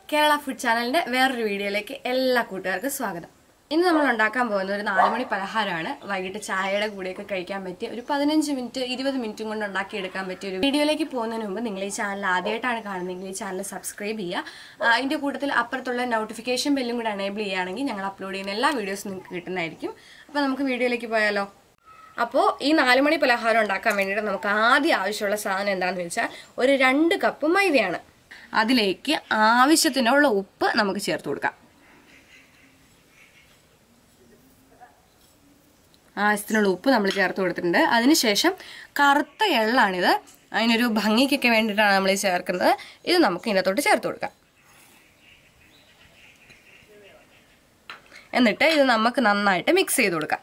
Kerala food ചാനലിന്റെ വേറൊരു വീഡിയോയിലേക്ക് എല്ലാ കൂട്ടുകാർക്കും സ്വാഗതം ഇന്ന് നമ്മൾ ഉണ്ടാക്കാൻ പോകുന്ന ഒരു നാലുമണി പലഹാരമാണ് വൈകിട്ട് ചായയുടെ കൂടെയൊക്കെ കഴിക്കാൻ പറ്റിയ ഒരു പതിനഞ്ച് മിനിറ്റ് ഇരുപത് മിനിറ്റും കൊണ്ട് ഉണ്ടാക്കിയെടുക്കാൻ പറ്റിയ ഒരു വീഡിയോയിലേക്ക് പോകുന്നതിന് മുമ്പ് നിങ്ങൾ ഈ ചാനൽ ആദ്യമായിട്ടാണ് കാണുന്നതെങ്കിൽ ഈ ചാനൽ സബ്സ്ക്രൈബ് ചെയ്യുക ആ, അതിന്റെ കൂട്ടത്തിൽ അപ്പുറത്തുള്ള നോട്ടിഫിക്കേഷൻ ബെല്ലും കൂടെ എനേബിൾ ചെയ്യുകയാണെങ്കിൽ ഞങ്ങൾ അപ്ലോഡ് ചെയ്യുന്ന എല്ലാ വീഡിയോസും നിങ്ങൾക്ക് കിട്ടുന്നതായിരിക്കും അപ്പോൾ നമുക്ക് വീഡിയോയിലേക്ക് പോയാലോ അപ്പോൾ ഈ നാലുമണി പലഹാരം ഉണ്ടാക്കാൻ വേണ്ടിയിട്ട് നമുക്ക് ആദ്യം ആവശ്യമുള്ള സാധനം എന്താണെന്ന് വെച്ചാൽ ഒരു രണ്ട് കപ്പ് മൈദയാണ് അതിലേക്ക് ആവശ്യത്തിനുള്ള ഉപ്പ് നമുക്ക് ചേർത്ത് കൊടുക്കാം ആവശ്യത്തിനുള്ള ഉപ്പ് നമ്മൾ ചേർത്ത് കൊടുത്തിട്ടുണ്ട് അതിനുശേഷം കറുത്ത എള്ളാണിത് അതിനൊരു ഭംഗിക്കൊക്കെ വേണ്ടിയിട്ടാണ് നമ്മൾ ഇത് ചേർക്കുന്നത് ഇത് നമുക്ക് ഇതിനകത്തോട്ട് ചേർത്ത് കൊടുക്കാം എന്നിട്ട് ഇത് നമുക്ക് നന്നായിട്ട് മിക്സ് ചെയ്ത് കൊടുക്കാം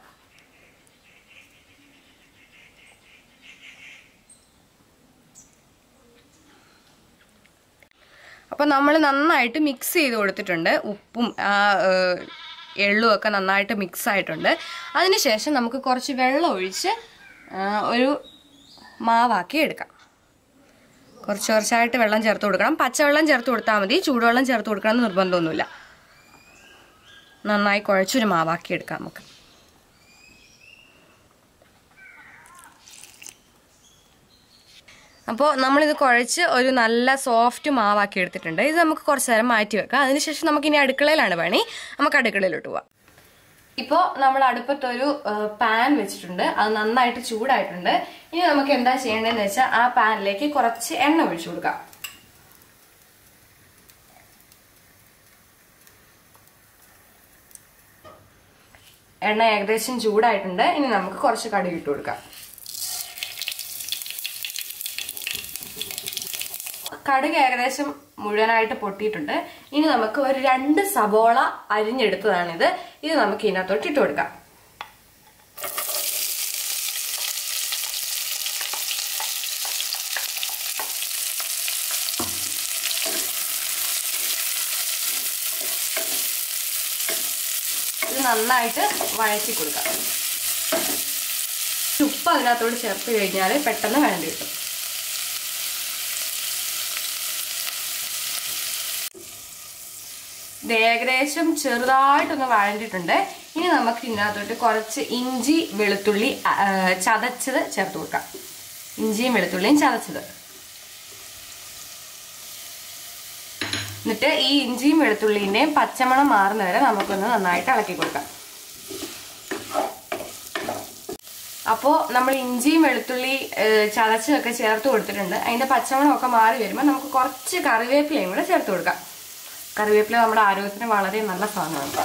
അപ്പോൾ നമ്മൾ നന്നായിട്ട് മിക്സ് ചെയ്ത് കൊടുത്തിട്ടുണ്ട് ഉപ്പും ആ ഏഹ്, എള്ളും ഒക്കെ നന്നായിട്ട് മിക്സ് ആയിട്ടുണ്ട് അതിനുശേഷം നമുക്ക് കുറച്ച് വെള്ളം ഒഴിച്ച് ആ, ഒരു മാവാക്കി എടുക്കാം കുറച്ച് കുറച്ചായിട്ട് വെള്ളം ചേർത്ത് കൊടുക്കണം പച്ചവെള്ളം ചേർത്ത് കൊടുത്താൽ മതി ചൂടുവെള്ളം ചേർത്ത് കൊടുക്കണം എന്ന് നിർബന്ധമൊന്നുമില്ല നന്നായി കുഴച്ചൊരു മാവാക്കി എടുക്കാം നമുക്ക് അപ്പോൾ നമ്മളിത് കുഴച്ച് ഒരു നല്ല സോഫ്റ്റ് മാവാക്കി എടുത്തിട്ടുണ്ട് ഇത് നമുക്ക് കുറച്ച് നേരം മാറ്റി വെക്കാം അതിനുശേഷം നമുക്ക് ഇനി അടുക്കളയിലാണ് പണി നമുക്ക് അടുക്കളയിലോട്ട് പോവാം ഇപ്പോൾ നമ്മൾ അടുപ്പത്തൊരു പാൻ വെച്ചിട്ടുണ്ട് അത് നന്നായിട്ട് ചൂടായിട്ടുണ്ട് ഇനി നമുക്ക് എന്താ ചെയ്യേണ്ടതെന്ന് വെച്ചാൽ ആ പാനിലേക്ക് കുറച്ച് എണ്ണ ഒഴിച്ചു കൊടുക്കാം എണ്ണ ഏകദേശം ചൂടായിട്ടുണ്ട് ഇനി നമുക്ക് കുറച്ച് കടുക് ഇട്ട് കൊടുക്കാം കടുക് ഏകദേശം മുഴുവനായിട്ട് പൊട്ടിയിട്ടുണ്ട് ഇനി നമുക്ക് ഒരു രണ്ട് സബോള അരിഞ്ഞെടുത്തതാണിത് ഇത് നമുക്ക് ഇതിനകത്തോട്ട് ഇട്ട് കൊടുക്കാം ഇത് നന്നായിട്ട് വഴറ്റി കൊടുക്കാം ഉപ്പ് അതിനകത്തോട് ചേർത്ത് കഴിഞ്ഞാൽ പെട്ടെന്ന് വഴണ്ടി കിട്ടും ഇത് ഏകദേശം ചെറുതായിട്ടൊന്ന് വഴണ്ടിട്ടുണ്ട് ഇനി നമുക്ക് ഇതിനകത്തോട്ട് കുറച്ച് ഇഞ്ചി വെളുത്തുള്ളി ആ, ചതച്ചത് ചേർത്ത് കൊടുക്കാം ഇഞ്ചിയും വെളുത്തുള്ളിയും ചതച്ചത് എന്നിട്ട് ഈ ഇഞ്ചിയും വെളുത്തുള്ളിന്റെയും പച്ചമണം മാറുന്നവരെ നമുക്കൊന്ന് നന്നായിട്ട് ഇളക്കി കൊടുക്കാം അപ്പോൾ നമ്മൾ ഇഞ്ചിയും വെളുത്തുള്ളി ഏഹ്, ചതച്ചതൊക്കെ ചേർത്ത് കൊടുത്തിട്ടുണ്ട് അതിന്റെ പച്ചമണമൊക്കെ മാറി വരുമ്പോൾ നമുക്ക് കുറച്ച് കറിവേപ്പിലയും കൂടെ ചേർത്ത് കൊടുക്കാം കറിവേപ്പില നമ്മുടെ ആരോഗ്യത്തിന് വളരെ നല്ല സാധനമാണ്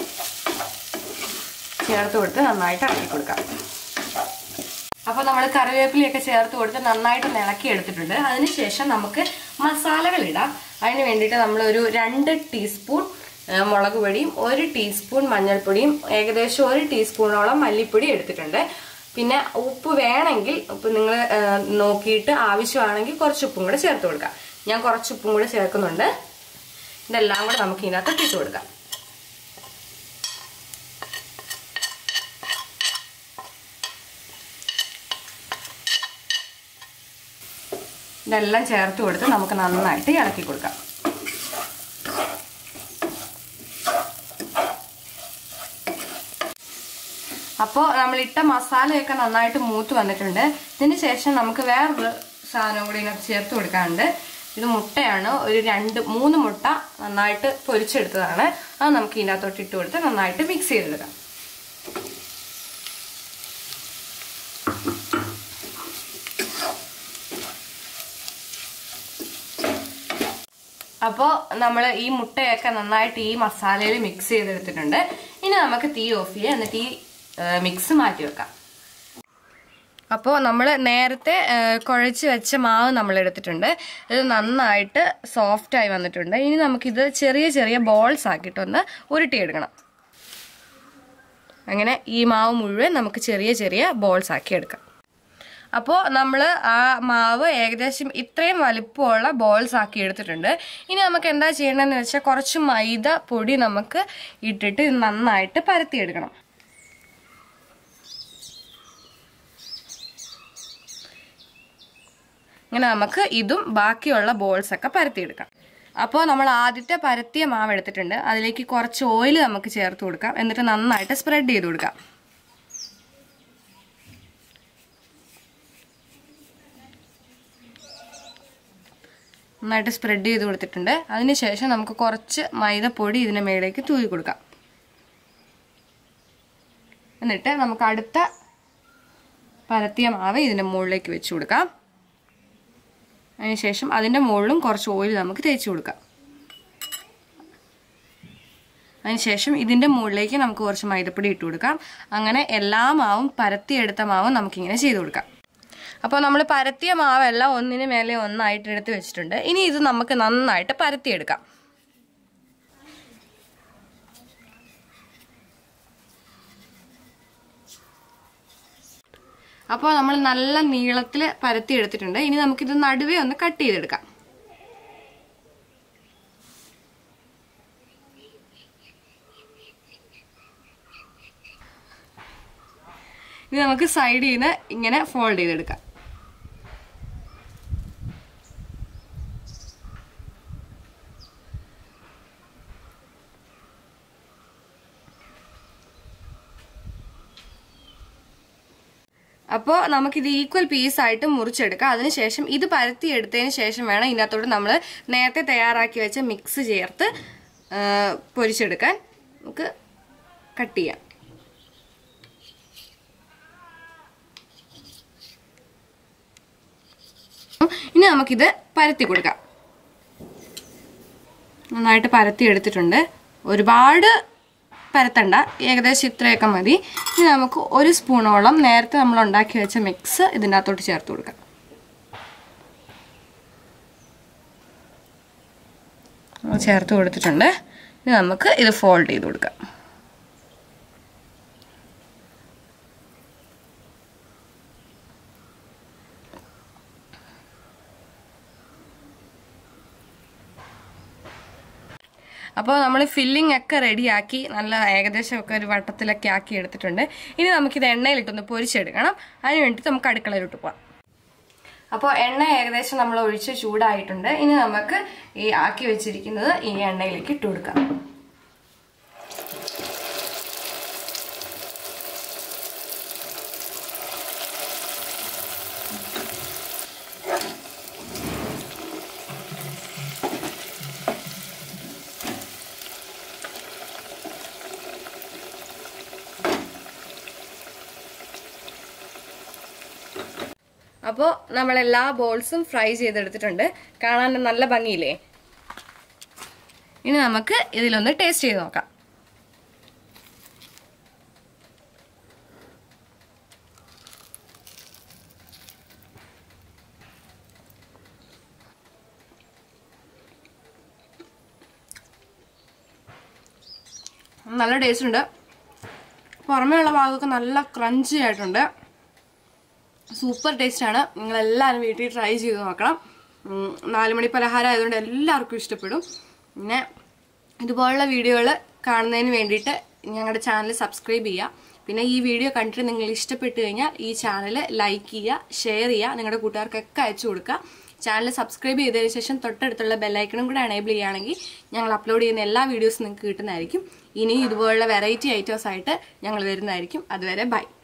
ചേർത്ത് കൊടുത്ത് നന്നായിട്ട് ഇളക്കി കൊടുക്കാം അപ്പോൾ നമ്മൾ കറിവേപ്പിലയൊക്കെ ചേർത്ത് കൊടുത്ത് നന്നായിട്ട് ഇളക്കി എടുത്തിട്ടുണ്ട് അതിനുശേഷം നമുക്ക് മസാലകൾ ഇടാം അതിന് വേണ്ടിയിട്ട് നമ്മൾ ഒരു രണ്ട് ടീസ്പൂൺ ഏഹ്, മുളക് പൊടിയും ഒരു ടീസ്പൂൺ മഞ്ഞൾപ്പൊടിയും ഏകദേശം ഒരു ടീസ്പൂണോളം മല്ലിപ്പൊടി എടുത്തിട്ടുണ്ട് പിന്നെ ഉപ്പ് വേണമെങ്കിൽ ഉപ്പ് നിങ്ങൾ നോക്കിയിട്ട് ആവശ്യമാണെങ്കിൽ കുറച്ച് ഉപ്പും കൂടെ ചേർത്ത് കൊടുക്കാം ഞാൻ കുറച്ച് ഉപ്പും കൂടെ ചേർക്കുന്നുണ്ട് ഇതെല്ലാം കൂടെ നമുക്ക് ഇതിനകത്ത് ഇട്ട് കൊടുക്കാം ഇതെല്ലാം ചേർത്ത് കൊടുത്ത് നമുക്ക് നന്നായിട്ട് ഇളക്കി കൊടുക്കാം അപ്പോൾ നമ്മൾ ഇട്ട മസാലയൊക്കെ നന്നായിട്ട് മൂത്ത് വന്നിട്ടുണ്ട് ഇതിന് ശേഷം നമുക്ക് വേറൊരു സാധനം കൂടി ഇതിനകത്ത് ചേർത്ത് കൊടുക്കാനുണ്ട് ഇത് മുട്ടയാണ് ഒരു രണ്ട് മൂന്ന് മുട്ട നന്നായിട്ട് പൊരിച്ചെടുത്തതാണ് അത് നമുക്ക് ഇതിനകത്തോട്ട് ഇട്ട് കൊടുത്ത് നന്നായിട്ട് മിക്സ് ചെയ്തെടുക്കാം അപ്പോൾ നമ്മൾ ഈ മുട്ടയൊക്കെ നന്നായിട്ട് ഈ മസാലയിൽ മിക്സ് ചെയ്തെടുത്തിട്ടുണ്ട് ഇനി നമുക്ക് തീ ഓഫ് ചെയ്യാം എന്നിട്ട് ഈ മിക്സ് മാറ്റി വെക്കാം അപ്പോൾ നമ്മൾ നേരത്തെ ആ, കുഴച്ച് വെച്ച മാവ് നമ്മൾ എടുത്തിട്ടുണ്ട് ഇത് നന്നായിട്ട് സോഫ്റ്റ് ആയി വന്നിട്ടുണ്ട് ഇനി നമുക്കിത് ചെറിയ ചെറിയ ബോൾസ് ആക്കിയിട്ടൊന്ന് ഉരുട്ടിയെടുക്കണം അങ്ങനെ ഈ മാവ് മുഴുവൻ നമുക്ക് ചെറിയ ചെറിയ ബോൾസ് ആക്കി എടുക്കാം അപ്പോൾ നമ്മൾ ആ മാവ് ഏകദേശം ഇത്രയും വലിപ്പമുള്ള ബോൾസ് ആക്കി എടുത്തിട്ടുണ്ട് ഇനി നമുക്ക് എന്താ ചെയ്യേണ്ടതെന്ന് വെച്ചാൽ കുറച്ച് മൈദ പൊടി നമുക്ക് ഇട്ടിട്ട് ഇത് നന്നായിട്ട് പരത്തിയെടുക്കണം ഇങ്ങനെ നമുക്ക് ഇതും ബാക്കിയുള്ള ബോൾസ് ഒക്കെ പരത്തിയെടുക്കാം അപ്പോൾ നമ്മൾ ആദ്യത്തെ പരത്തിയ മാവ് എടുത്തിട്ടുണ്ട് അതിലേക്ക് കുറച്ച് ഓയിൽ നമുക്ക് ചേർത്ത് കൊടുക്കാം എന്നിട്ട് നന്നായിട്ട് സ്പ്രെഡ് ചെയ്ത് കൊടുക്കാം നന്നായിട്ട് സ്പ്രെഡ് ചെയ്ത് കൊടുത്തിട്ടുണ്ട് അതിനുശേഷം നമുക്ക് കുറച്ച് മൈദപ്പൊടി ഇതിൻ്റെ മേലേക്ക് തൂക്കി കൊടുക്കാം എന്നിട്ട് നമുക്ക് അടുത്ത പരത്തിയ മാവ് ഇതിൻ്റെ മുകളിലേക്ക് വെച്ച് കൊടുക്കാം അതിനുശേഷം അതിൻ്റെ മുകളിലും കുറച്ച് ഓയിൽ നമുക്ക് തേച്ച് കൊടുക്കാം അതിനുശേഷം ഇതിൻ്റെ മുകളിലേക്ക് നമുക്ക് കുറച്ച് മൈദപ്പൊടി ഇട്ട് കൊടുക്കാം അങ്ങനെ എല്ലാ മാവും പരത്തിയെടുത്ത മാവും നമുക്കിങ്ങനെ ചെയ്ത് കൊടുക്കാം അപ്പോൾ നമ്മൾ പരത്തിയ മാവെല്ലാം ഒന്നിന് മേലെ ഒന്നായിട്ട് എടുത്ത് വെച്ചിട്ടുണ്ട് ഇനി ഇത് നമുക്ക് നന്നായിട്ട് പരത്തിയെടുക്കാം അപ്പോൾ നമ്മൾ നല്ല നീളത്തിൽ പരത്തി എടുത്തിട്ടുണ്ട് ഇനി നമുക്കിത് നടുവേ ഒന്ന് കട്ട് ചെയ്തെടുക്കാം ഇനി നമുക്ക് സൈഡിൽ നിന്ന് ഇങ്ങനെ ഫോൾഡ് ചെയ്തെടുക്കാം അപ്പോൾ നമുക്കിത് ഈക്വൽ പീസായിട്ട് മുറിച്ചെടുക്കാം അതിനുശേഷം ഇത് പരത്തി എടുത്തതിന് ശേഷം വേണം ഇതിനകത്തോട്ട് നമ്മൾ നേരത്തെ തയ്യാറാക്കി വെച്ച മിക്സ് ചേർത്ത് ആ, പൊരിച്ചെടുക്കാൻ നമുക്ക് കട്ട് ചെയ്യാം ഇനി നമുക്കിത് പരത്തി കൊടുക്കാം നന്നായിട്ട് പരത്തി എടുത്തിട്ടുണ്ട് ഒരുപാട് പരത്തണ്ട ഏകദേശം ഇത്രയൊക്കെ മതി ഇനി നമുക്ക് ഒരു സ്പൂണോളം നേരത്തെ നമ്മൾ ഉണ്ടാക്കി വെച്ച മിക്സ് ഇതിൻ്റെ അകത്തോട്ട് ചേർത്ത് കൊടുക്കാം നമ്മൾ ചേർത്ത് കൊടുത്തിട്ടുണ്ട് ഇനി നമുക്ക് ഇത് ഫോൾഡ് ചെയ്ത് കൊടുക്കാം അപ്പോൾ നമ്മൾ ഫില്ലിംഗ് ഒക്കെ റെഡിയാക്കി നല്ല ഏകദേശം ഒക്കെ ഒരു വട്ടത്തിലൊക്കെ ആക്കി എടുത്തിട്ടുണ്ട് ഇനി നമുക്കിത് എണ്ണയിലിട്ടൊന്ന് പൊരിച്ചെടുക്കണം അതിന് വേണ്ടിയിട്ട് നമുക്ക് അടുക്കളയിലോട്ട് പോകാം അപ്പോൾ എണ്ണ ഏകദേശം നമ്മൾ ഒഴിച്ച് ചൂടായിട്ടുണ്ട് ഇനി നമുക്ക് ഈ ആക്കി വെച്ചിരിക്കുന്നത് ഈ എണ്ണയിലേക്ക് ഇട്ട് കൊടുക്കാം അപ്പോൾ നമ്മൾ എല്ലാ ബോൾസും ഫ്രൈ ചെയ്തെടുത്തിട്ടുണ്ട് കാണാൻ നല്ല ഭംഗിയില്ലേ ഇനി നമുക്ക് ഇതിലൊന്ന് ടേസ്റ്റ് ചെയ്ത് നോക്കാം നല്ല ടേസ്റ്റ് ഉണ്ട് പുറമേ ഉള്ള ഭാഗമൊക്കെ നല്ല ക്രഞ്ചി ആയിട്ടുണ്ട് സൂപ്പർ ടേസ്റ്റാണ് നിങ്ങളെല്ലാവരും വീട്ടിൽ ട്രൈ ചെയ്ത് നോക്കണം ഉം, നാല് മണി പലഹാരം ആയതുകൊണ്ട് എല്ലാവർക്കും ഇഷ്ടപ്പെടും പിന്നെ ഇതുപോലുള്ള വീഡിയോകൾ കാണുന്നതിന് വേണ്ടിയിട്ട് ഞങ്ങളുടെ ചാനൽ സബ്സ്ക്രൈബ് ചെയ്യുക പിന്നെ ഈ വീഡിയോ കണ്ടിട്ട് നിങ്ങൾ ഇഷ്ടപ്പെട്ട് കഴിഞ്ഞാൽ ഈ ചാനൽ ലൈക്ക് ചെയ്യുക ഷെയർ ചെയ്യുക നിങ്ങളുടെ കൂട്ടുകാർക്കൊക്കെ അയച്ചു കൊടുക്കുക ചാനൽ സബ്സ്ക്രൈബ് ചെയ്തതിന് ശേഷം തൊട്ടടുത്തുള്ള ബെല്ലൈക്കണും കൂടെ എനേബിൾ ചെയ്യുകയാണെങ്കിൽ ഞങ്ങൾ അപ്ലോഡ് ചെയ്യുന്ന എല്ലാ വീഡിയോസും നിങ്ങൾക്ക് കിട്ടുന്നതായിരിക്കും ഇനിയും ഇതുപോലുള്ള വെറൈറ്റി ഐറ്റംസ് ആയിട്ട് ഞങ്ങൾ വരുന്നതായിരിക്കും അതുവരെ ബൈ